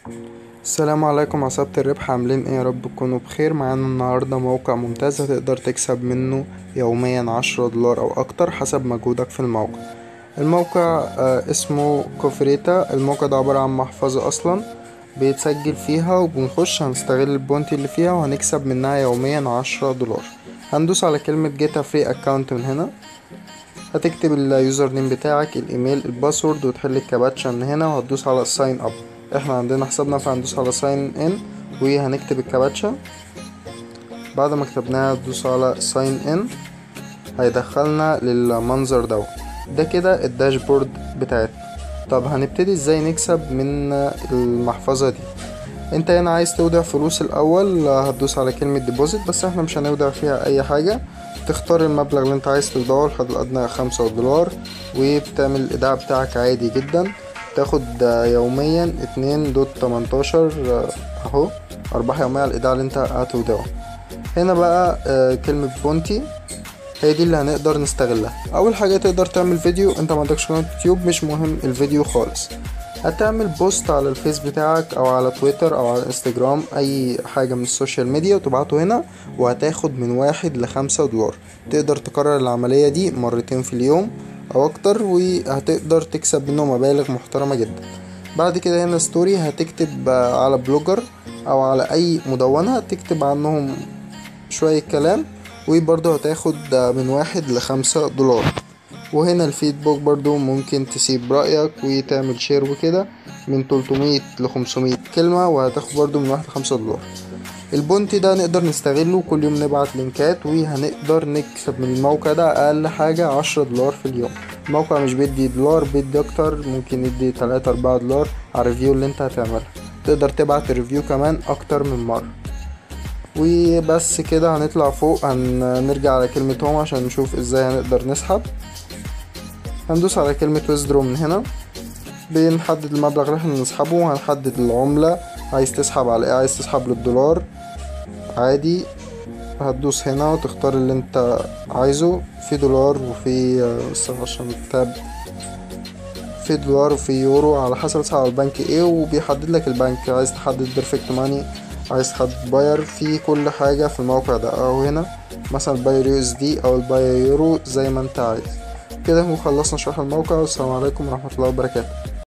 السلام عليكم عصابة الربح عاملين ايه يا رب تكونوا بخير معانا النهاردة موقع ممتاز هتقدر تكسب منه يوميا عشرة دولار او اكتر حسب مجهودك في الموقع الموقع آه اسمه كوفريتا الموقع ده عبارة عن محفظة اصلا بيتسجل فيها وبنخش هنستغل البونتي اللي فيها وهنكسب منها يوميا عشرة دولار هندوس على كلمة جيتا فري اكاونت من هنا هتكتب اليوزر نيم بتاعك الايميل الباسورد وتحل الكابتشا من هنا وهتدوس على الساين اب احنا عندنا حسابنا فهندوس على ساين ان وهنكتب الكابتشا بعد ما كتبناها تدوس على ساين ان هيدخلنا للمنظر ده ده كده الداشبورد بتاعتنا طب هنبتدي ازاي نكسب من المحفظة دي انت هنا عايز تودع فلوس الاول هتدوس على كلمة ديبوزيت بس احنا مش هنودع فيها اي حاجة تختار المبلغ اللي انت عايز تودعه الحد الادنى خمسة دولار وبتعمل الايداع بتاعك عادي جدا تاخد يوميا اتنين دوت تمنتاشر اهو ارباح يومية على الايداع اللي انت هتودعه هنا بقى كلمة بونتي هي دي اللي هنقدر نستغلها اول حاجة تقدر تعمل فيديو انت ما عندكش قناة يوتيوب مش مهم الفيديو خالص هتعمل بوست على الفيس بتاعك او على تويتر او على الانستجرام اي حاجة من السوشيال ميديا وتبعته هنا وهتاخد من واحد لخمسة دولار تقدر تكرر العملية دي مرتين في اليوم او اكتر وهتقدر تكسب منه مبالغ محترمة جدا بعد كده هنا ستوري هتكتب على بلوجر او على اي مدونة تكتب عنهم شوية كلام وبرضه هتاخد من واحد لخمسة دولار وهنا الفيدباك برضو ممكن تسيب رأيك وتعمل شير وكده من 300 ل 500 كلمة وهتاخد برضو من واحد لخمسة دولار البونتي ده نقدر نستغله كل يوم نبعت لينكات وهنقدر نكسب من الموقع ده أقل حاجة عشرة دولار في اليوم الموقع مش بيدي دولار بيدي أكتر ممكن يدي تلاتة أربعة دولار على الريفيو اللي انت هتعملها تقدر تبعت الريفيو كمان أكتر من مرة وبس كده هنطلع فوق هنرجع على كلمة هوم عشان نشوف ازاي هنقدر نسحب هندوس على كلمة ويزدرو من هنا بنحدد المبلغ اللي احنا نسحبه وهنحدد العملة عايز تسحب على ايه عايز تسحب للدولار عادي هتدوس هنا وتختار اللي انت عايزه في دولار وفي بس عشان التاب في دولار وفي يورو على حسب تسحب على البنك ايه وبيحدد لك البنك عايز تحدد بيرفكت ماني عايز تحدد باير في كل حاجة في الموقع ده او هنا مثلا باير يو اس دي او الباير يورو زي ما انت عايز كده نكون خلصنا شرح الموقع والسلام عليكم ورحمة الله وبركاته